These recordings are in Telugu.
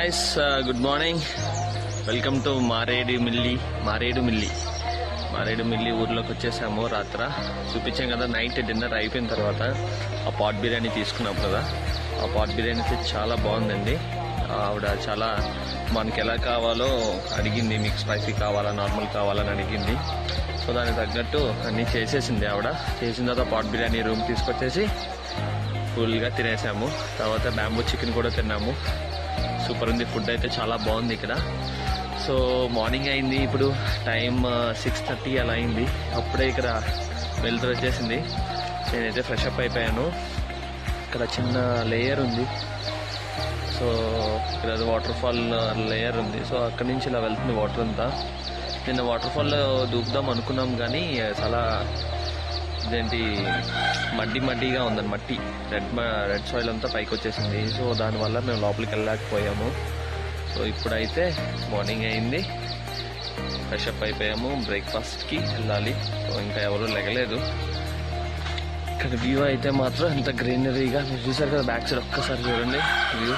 Guys good morning welcome to Maredumilli మారేడు మిల్లి మారేడు మిల్లి ఊర్లోకి వచ్చేసాము రాత్ర చూపించాం కదా నైట్ డిన్నర్ అయిపోయిన తర్వాత ఆ పాట్ బిర్యానీ తీసుకున్నాం కదా ఆ పాట్ బిర్యానీ అయితే చాలా బాగుందండి ఆవిడ చాలా మనకి ఎలా కావాలో అడిగింది మీకు స్పైసీ కావాలా నార్మల్ కావాలని అడిగింది సో దానికి తగ్గట్టు అన్నీ చేసేసింది ఆవిడ చేసిన తర్వాత పాట్ బిర్యానీ రూమ్ తీసుకొచ్చేసి ఫుల్గా తినేసాము తర్వాత బ్యాంబూ చికెన్ కూడా తిన్నాము సూపర్ ఉంది ఫుడ్ అయితే చాలా బాగుంది ఇక్కడ సో మార్నింగ్ అయింది ఇప్పుడు టైం సిక్స్ థర్టీ అలా అయింది అప్పుడే ఇక్కడ వెళ్తూ వచ్చేసింది నేనైతే ఫ్రెష్ అప్ అయిపోయాను ఇక్కడ చిన్న లేయర్ ఉంది సో ఇక్కడ వాటర్ ఫాల్ లేయర్ ఉంది సో అక్కడి నుంచి ఇలా వెళ్తుంది వాటర్ అంతా నిన్న వాటర్ ఫాల్ దూకుదాం అనుకున్నాం కానీ చాలా ఇదేంటి మడ్డి మడ్డిగా ఉందని మట్టి రెడ్ రెడ్ సాయిల్ అంతా పైకి వచ్చేసింది సో దానివల్ల మేము లోపలికి వెళ్ళలేకపోయాము సో ఇప్పుడైతే మార్నింగ్ అయింది ఫ్రెష్ అప్ అయిపోయాము బ్రేక్ఫాస్ట్కి వెళ్ళాలి సో ఇంకా ఎవరు లెగలేదు ఇక్కడ వ్యూ అయితే మాత్రం ఎంత గ్రీనరీగా మీరు చూసారు కదా బ్యాక్ సైడ్ ఒక్కసారి చూడండి వ్యూ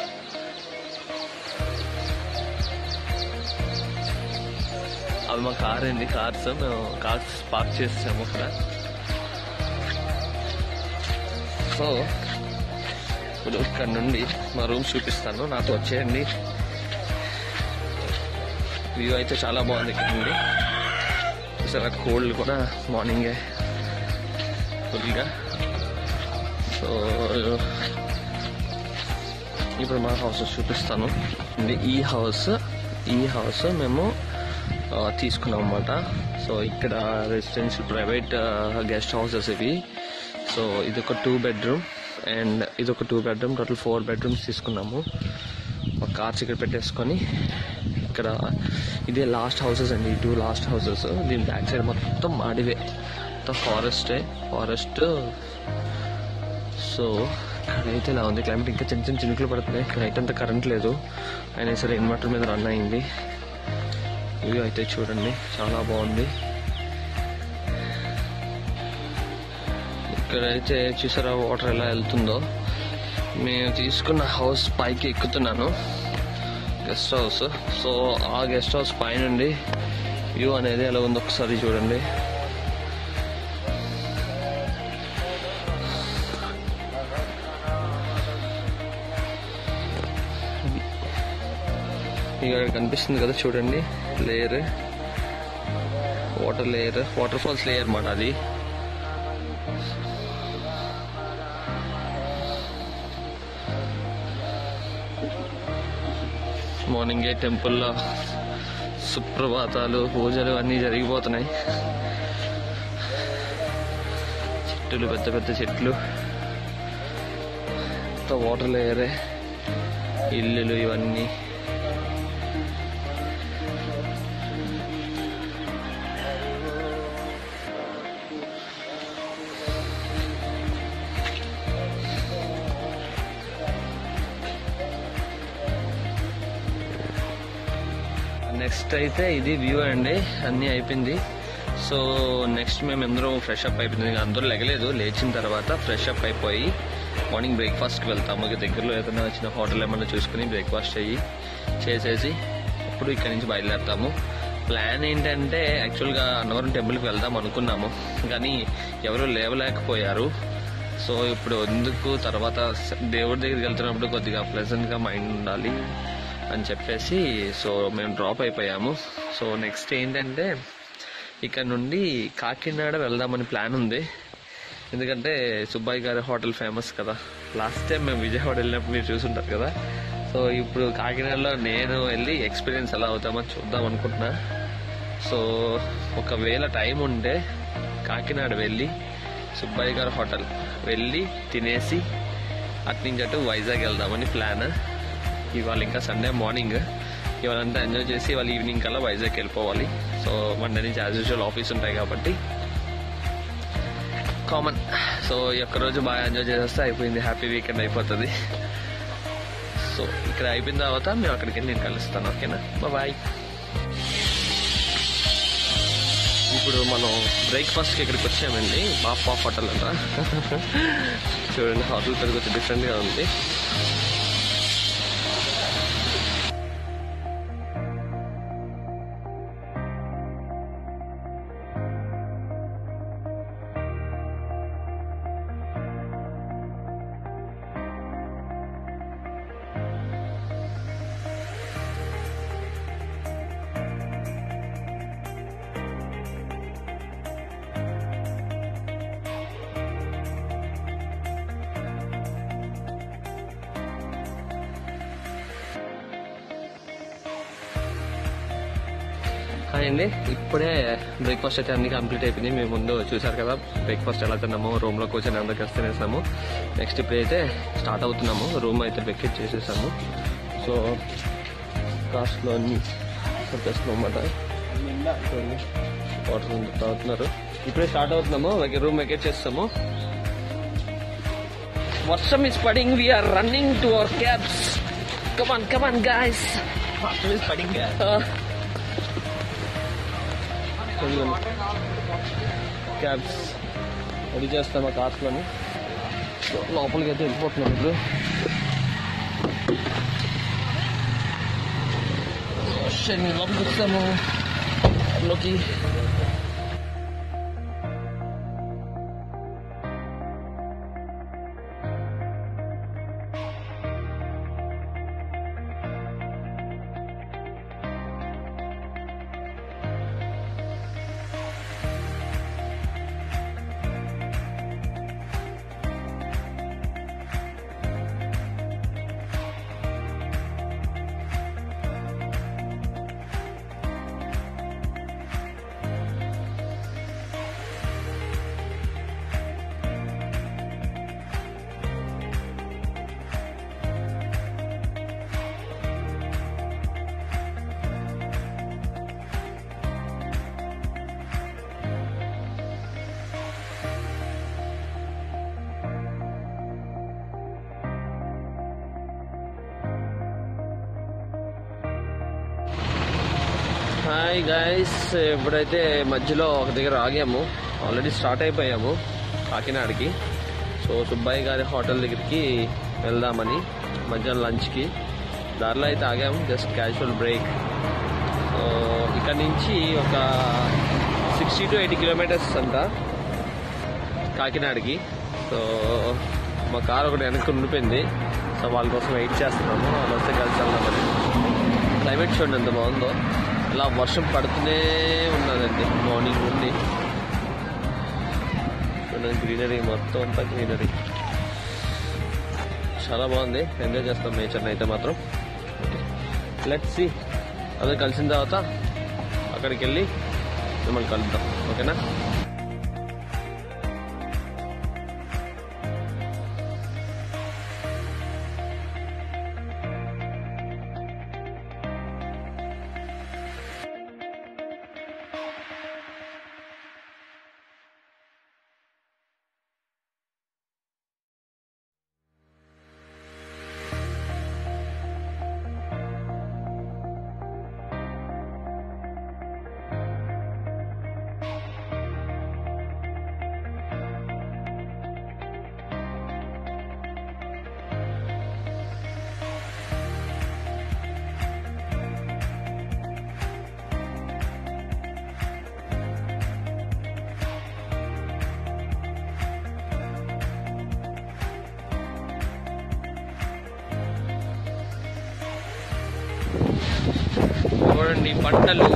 అవి మా కార్ అండి కార్స్ మేము కార్స్ పార్క్ చేసాము అక్కడ సో ఇప్పుడు ఇక్కడ నుండి మా రూమ్ చూపిస్తాను నాతో వచ్చేయండి వ్యూ అయితే చాలా బాగుంది ఇక్కడ నుండి చూసారా కోల్డ్ కూడా మార్నింగే ఫుల్గా సో ఇప్పుడు మా హౌస్ చూపిస్తాను ఇది ఈ హౌస్ ఈ హౌస్ మేము ఆ, తీసుకున్నాం అన్నమాట సో ఇక్కడ రెసిడెన్షియల్ ప్రైవేట్ గెస్ట్ హౌసెస్ ఇవి సో ఇది ఒక టూ బెడ్రూమ్ అండ్ ఇది ఒక two bedroom total four bedrooms తీసుకున్నాము ఒక కార్స్ ఇక్కడ పెట్టేసుకొని ఇక్కడ ఇదే లాస్ట్ హౌసెస్ అండి ఈ టూ లాస్ట్ హౌసెస్ దీని బ్యాక్ సైడ్ మొత్తం మాడివే మొత్తం ఫారెస్టే ఫారెస్ట్ సో ఇక్కడైతే ఇలా ఉంది క్లైమేట్ ఇంకా చిన్న చిన్న చినుకులు పడుతున్నాయి ఇక్కడ నైట్ అంతా కరెంట్ లేదు అయినా సరే ఇన్వర్టర్ మీద రన్ అయింది వ్యూ అయితే చూడండి చాలా బాగుంది ఇక్కడైతే చూసారా వాటర్ ఎలా వెళ్తుందో మేము తీసుకున్న హౌస్ పైకి ఎక్కుతున్నాను గెస్ట్ హౌస్ సో ఆ గెస్ట్ హౌస్ పైనుండి వ్యూ అనేది ఎలా ఉందో ఒకసారి చూడండి ఇక్కడ కనిపిస్తుంది కదా చూడండి layer water layer water falls layer మాట అది మార్నింగే టెంపుల్లో సుప్రభాతాలు పూజలు అన్నీ జరిగిపోతున్నాయి చెట్టులు పెద్ద పెద్ద చెట్లు వాటర్ లేయరే ఇల్లులు ఇవన్నీ నెక్స్ట్ అయితే ఇది వ్యూ అండి అన్నీ అయిపోయింది సో నెక్స్ట్ మేము అందరం ఫ్రెష్ అప్ అయిపోయింది ఇంకా అందరూ లెగలేదు లేచిన తర్వాత ఫ్రెష్ అప్ అయిపోయి మార్నింగ్ బ్రేక్ఫాస్ట్కి వెళ్తాము ఇక దగ్గరలో ఏదైనా చిన్న హోటల్ ఏమన్నా చూసుకుని బ్రేక్ఫాస్ట్ అయ్యి చేసేసి అప్పుడు ఇక్కడ నుంచి బయలుదేరుతాము ప్లాన్ ఏంటంటే యాక్చువల్గా అన్నవరం టెంపుల్కి వెళ్దాం అనుకున్నాము కానీ ఎవరు లేవలేకపోయారు సో ఇప్పుడు ఎందుకు తర్వాత దేవుడి దగ్గరికి వెళ్తున్నప్పుడు కొద్దిగా ప్లెజెంట్గా మైండ్ ఉండాలి అని చెప్పేసి సో మేము డ్రాప్ అయిపోయాము సో నెక్స్ట్ ఏంటంటే ఇక్కడ నుండి కాకినాడ వెళ్దామని ప్లాన్ ఉంది ఎందుకంటే సుబ్బాయి గారి హోటల్ ఫేమస్ కదా లాస్ట్ టైం మేము విజయవాడ వెళ్ళినప్పుడు మీరు చూసుంటారు కదా సో ఇప్పుడు కాకినాడలో నేను వెళ్ళి ఎక్స్పీరియన్స్ ఎలా అవుతామని చూద్దాం అనుకుంటున్నా సో ఒకవేళ టైం ఉంటే కాకినాడ వెళ్ళి సుబ్బయ్య గారి హోటల్ వెళ్ళి తినేసి అట్నుంచి అటు వైజాగ్ వెళ్దామని ప్లాన్ ఇవాళ ఇంకా సండే మార్నింగ్ ఇవాళంతా ఎంజాయ్ చేసి ఇవాళ ఈవినింగ్ కల్లా వైజాగ్ వెళ్ళిపోవాలి సో మండే నుంచి యాజ్ యూజువల్ ఆఫీస్ ఉంటాయి కాబట్టి కామన్ సో ఈ ఒక్క రోజు బాగా ఎంజాయ్ చేసేస్తే అయిపోయింది హ్యాపీ వీకెండ్ అయిపోతుంది సో ఇక్కడ అయిపోయిన తర్వాత మేము అక్కడికి వెళ్ళి నేను కలుస్తాను ఓకేనా బాయ్ ఇప్పుడు మనం బ్రేక్ఫాస్ట్కి ఇక్కడికి వచ్చామండి బాపా హోటల్ అంట చూడండి హోటల్ పేరు కొంచెం డిఫరెంట్గా ఉంది హాయ్ అండి ఇప్పుడే బ్రేక్ఫాస్ట్ అయితే అన్ని కంప్లీట్ అయిపోయింది మేము ముందు చూసారు కదా బ్రేక్ఫాస్ట్ ఎలా తిన్నామో రూమ్లో కూర్చొని అందరికి కలిసి తినేసాము నెక్స్ట్ ఇప్పుడు అయితే స్టార్ట్ అవుతున్నాము రూమ్ అయితే వెకెట్ చేసేసాము సో కాస్ట్లో అన్ని చెప్పేస్తున్నాం అన్నమాట వాటర్ తాగుతున్నారు ఇప్పుడే స్టార్ట్ అవుతున్నాము రూమ్ వెకెట్ చేస్తాము వర్షం ఇస్ పడింగ్ we're running to our cabs come on come on guys వర్షం is పడింగ్ క్యాబ్స్ రెడీ చేస్తాము కార్స్లోని లోపలికి అయితే వెళ్ళిపోతున్నాం ఇప్పుడు శని లోపలికి వస్తాము లోకి హాయ్ గాయస్ ఇప్పుడైతే మధ్యలో ఒక దగ్గర ఆగాము ఆల్రెడీ స్టార్ట్ అయిపోయాము కాకినాడకి సో సుబ్బయ్య గారి హోటల్ దగ్గరికి వెళ్దామని మధ్యాహ్నం లంచ్కి దారిలో అయితే ఆగాము జస్ట్ క్యాజువల్ బ్రేక్ సో ఇక్కడ నుంచి ఒక సిక్స్టీ టు ఎయిటీ కిలోమీటర్స్ అంట కాకినాడకి సో మా కార్ ఒకటి వెనక్కి ఉండిపోయింది సో వాళ్ళ కోసం వెయిట్ చేస్తున్నాము వాళ్ళు వస్తే కలిసి వెళ్దామని క్లైమేట్ చూడండి ఎంత బాగుందో ఇలా వర్షం పడుతూనే ఉన్నదండి మార్నింగ్ నుండి చూడండి గ్రీనరీ మొత్తం అంతా గ్రీనరీ చాలా బాగుంది ఎంజాయ్ చేస్తాం నేచర్ని అయితే మాత్రం లెట్ సి అదే కలిసిన తర్వాత అక్కడికి వెళ్ళి మిమ్మల్ని కలుద్దాం ఓకేనా చూడండి పంటలు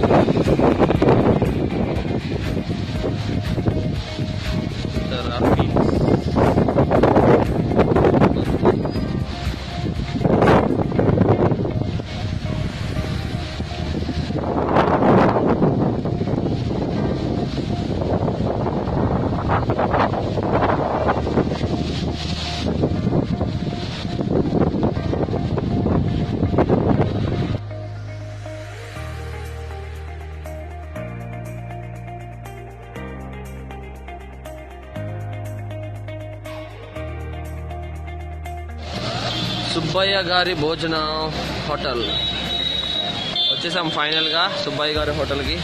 రాఫీ సుబ్బయ్య గారి భోజన హోటల్ వచ్చేసాం ఫైనల్ గా సుబ్బయ్య గారి హోటల్ కి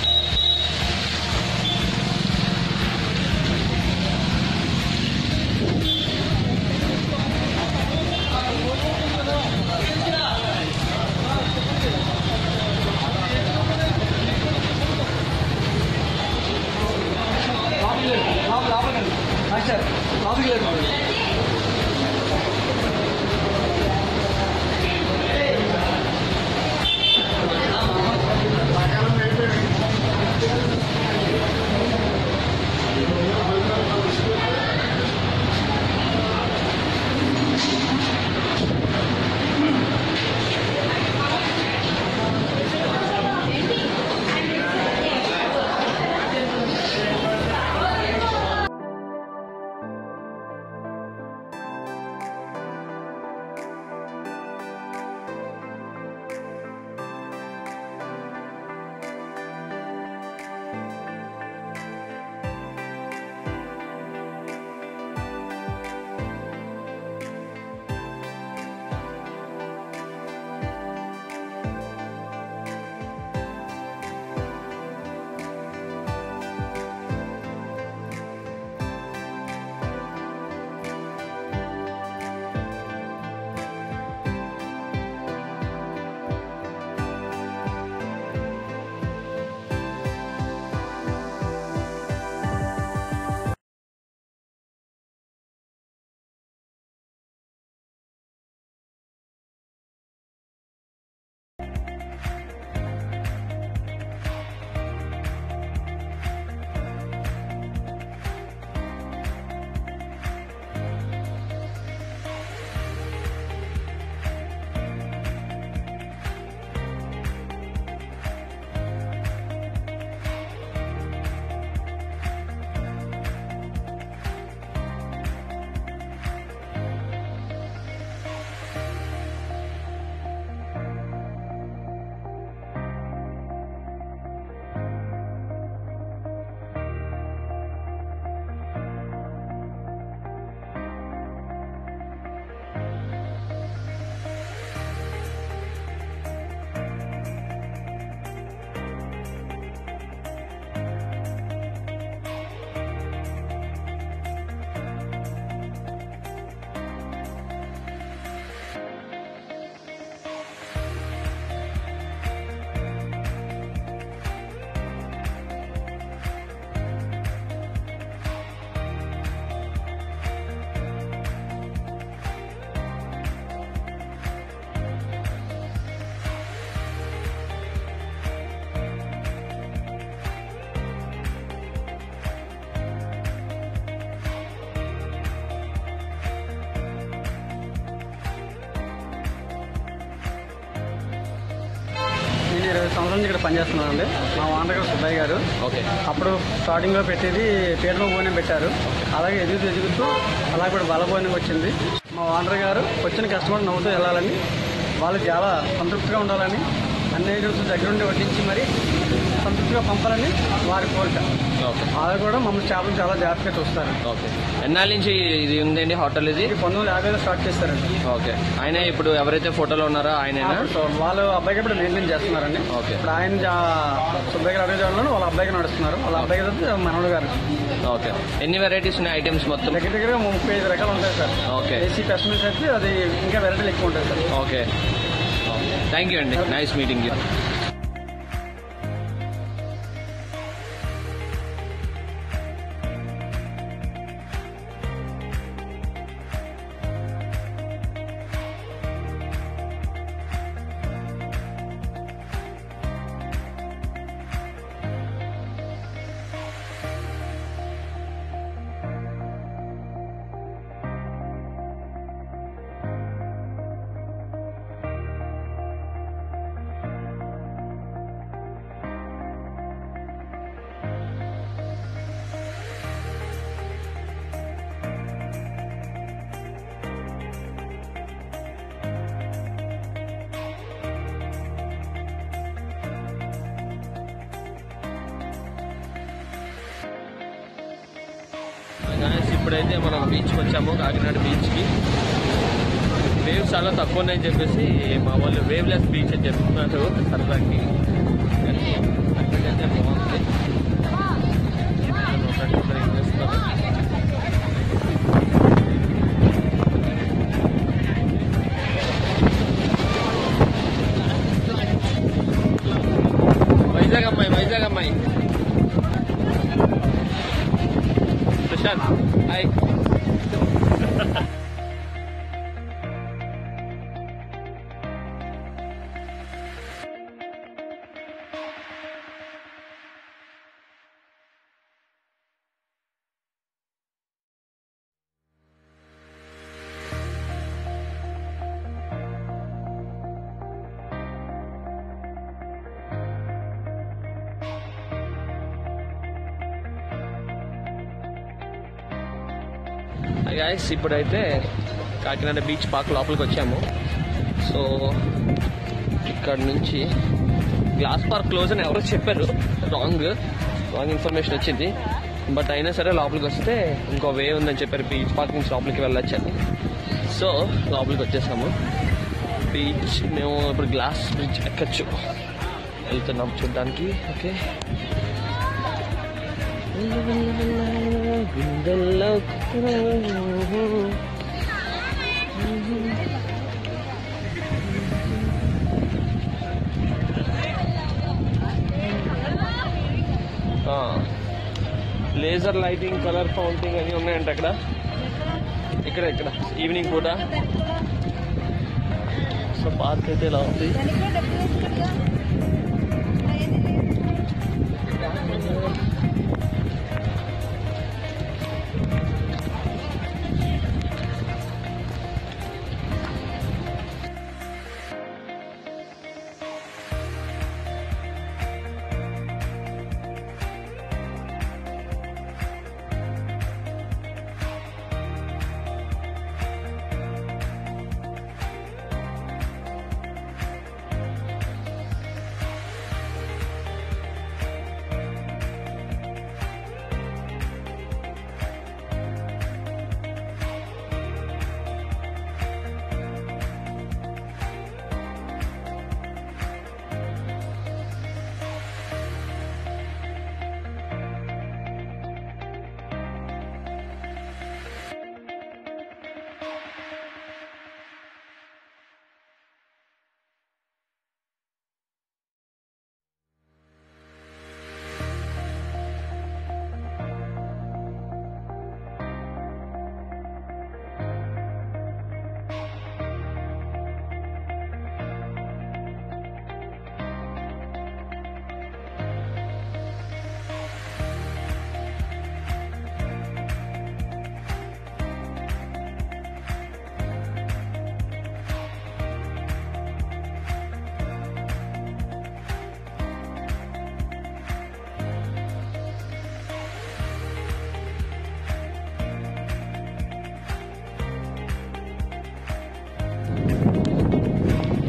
పది సంవత్సరాల నుంచి ఇక్కడ పనిచేస్తున్నానండి మా ఓనర్ గారు సుబ్బయ్య గారు ఓకే అప్పుడు స్టార్టింగ్లో పెట్టేది పీఠమ భోజనం పెట్టారు అలాగే ఎదుగుతూ ఎదుగుతూ అలాగే ఇప్పుడు బల భోజనం వచ్చింది మా ఓనర్ గారు వచ్చిన కస్టమర్ నవ్వుతూ వెళ్ళాలని వాళ్ళు చాలా సంతృప్తిగా ఉండాలని అన్ని ఐటమ్స్ దగ్గరుండి వడ్డించి మరి సంతృప్తిగా పంపాలని వారి కోరిక ఓకే వాళ్ళు కూడా మమ్మల్ని చేపలు చాలా జాగ్రత్తగా చూస్తారు ఓకే ఎన్నాళ్ళ నుంచి ఇది ఉందండి హోటల్ ఇది ఇది పంతొమ్మిది వందల యాభైలో స్టార్ట్ చేస్తారండి ఓకే ఆయన ఇప్పుడు ఎవరైతే ఫోటోలో ఉన్నారో ఆయనేనా సో వాళ్ళు అబ్బాయికి ఇప్పుడు మెయింటైన్ చేస్తున్నారండి ఓకే. ఇప్పుడు ఆయన జా- సుబ్బయ్య గారు అరవై జాడలో వాళ్ళ అబ్బాయికి నడుస్తున్నారు వాళ్ళ అబ్బాయి గారు మనోడు గారు ఓకే ఎన్ని వెరైటీస్ ఉన్నాయి ఐటమ్స్ మొత్తం దగ్గర దగ్గర ముప్పై ఐదు రకాలు ఉంటాయి సార్ ఓకే ఏసీ కస్టమర్స్ అయితే అది ఇంకా వెరైటీలు ఎక్కువ ఉంటాయి సార్ ఓకే థ్యాంక్ యూ అండి నైస్ మీటింగ్ యూ గాయస్ ఇప్పుడైతే మనం బీచ్కి వచ్చాము కాకినాడ బీచ్కి వేవ్స్ చాలా తక్కువ ఉన్నాయని చెప్పేసి మా వాళ్ళు వేవ్ లెస్ బీచ్ అని చెప్తున్నారు సరదాకి కానీ అక్కడికైతే బాగుంది ఒకటి ఒకటి ఏం చేస్తున్నారు? వైజాగ్ అమ్మాయి వైజాగ్ అమ్మాయి ప్రశాంత్ హాయ్ గాయస్ ఇప్పుడైతే కాకినాడ బీచ్ పార్క్ లోపలికి వచ్చాము సో ఇక్కడ నుంచి గ్లాస్ పార్క్ క్లోజ్ అని ఎవరో చెప్పారు రాంగ్ రాంగ్ ఇన్ఫర్మేషన్ వచ్చింది బట్ అయినా సరే లోపలికి వస్తే ఇంకో వే ఉందని చెప్పారు బీచ్ పార్క్ నుంచి లోపలికి వెళ్ళొచ్చని సో లోపలికి వచ్చేసాము బీచ్ మేము ఇప్పుడు గ్లాస్ బ్రిడ్జ్ ఎక్కచ్చు వెళ్తున్నాం చూడడానికి ఓకే గుండెల్లో లేజర్ లైటింగ్ కలర్ ఫౌంటింగ్ అవి ఉన్నాయంట అక్కడ ఇక్కడ ఇక్కడ ఈవినింగ్ పూట సో పార్క్ అయితే ఇలా ఉంది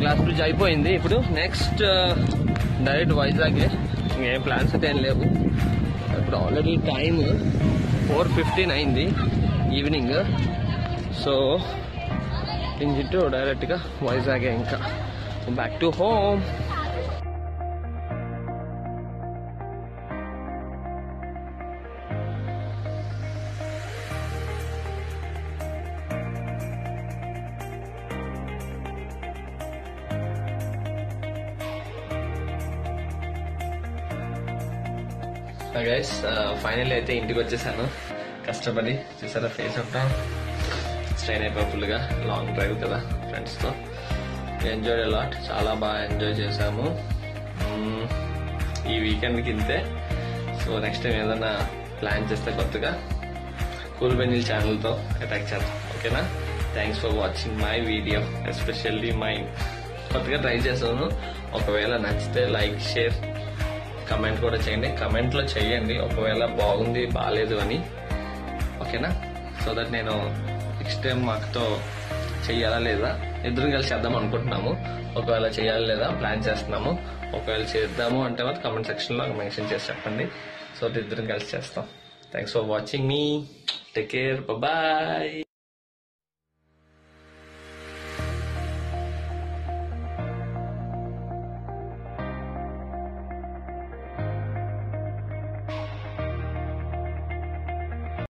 గ్లాస్ బ్రిడ్జ్ అయిపోయింది ఇప్పుడు నెక్స్ట్ డైరెక్ట్ వైజాగే ఇంకేం ప్లాన్స్ అయితే ఏం లేవు ఇప్పుడు ఆల్రెడీ టైం ఫోర్ ఫిఫ్టీన్ అయింది ఈవినింగ్ సో ఇంజిట్టు డైరెక్ట్గా వైజాగే ఇంకా back to home guys final అయితే ఇంటికి వచ్చేసాను కష్టపడి చూసారా ఫేస్ అంతా స్ట్రైన్ అయిపోయి ఫుల్గా లాంగ్ డ్రైవ్ కదా ఫ్రెండ్స్తో ఎంజాయ్ అలాట్ చాలా బాగా ఎంజాయ్ చేసాము మ్మ్, ఈ వీకెండ్కి ఇంతే సో నెక్స్ట్ టైం ఏదైనా ప్లాన్ చేస్తే కొత్తగా కూల్ బెనిల్ ఛానల్తో అటాక్ చేద్దాం ఓకేనా thanks for watching my video especially my కొత్తగా ట్రై చేసాను ఒకవేళ నచ్చితే లైక్ షేర్ కమెంట్ కూడా చేయండి కమెంట్ లో చేయండి ఒకవేళ బాగుంది బాగాలేదు అని ఓకేనా సో దట్ నేను నెక్స్ట్ టైం మాకుతో చెయ్యాలా లేదా ఇద్దరం కలిసి చేద్దాం అనుకుంటున్నాము ఒకవేళ చేయాలా లేదా ప్లాన్ చేస్తున్నాము ఒకవేళ చేద్దాము అంటే మాత్రం కమెంట్ సెక్షన్ లో మెన్షన్ చేసి చెప్పండి సో ఇద్దరం కలిసి చేస్తాం థ్యాంక్స్ ఫర్ వాచింగ్ మీ టేక్ కేర్ బాయ్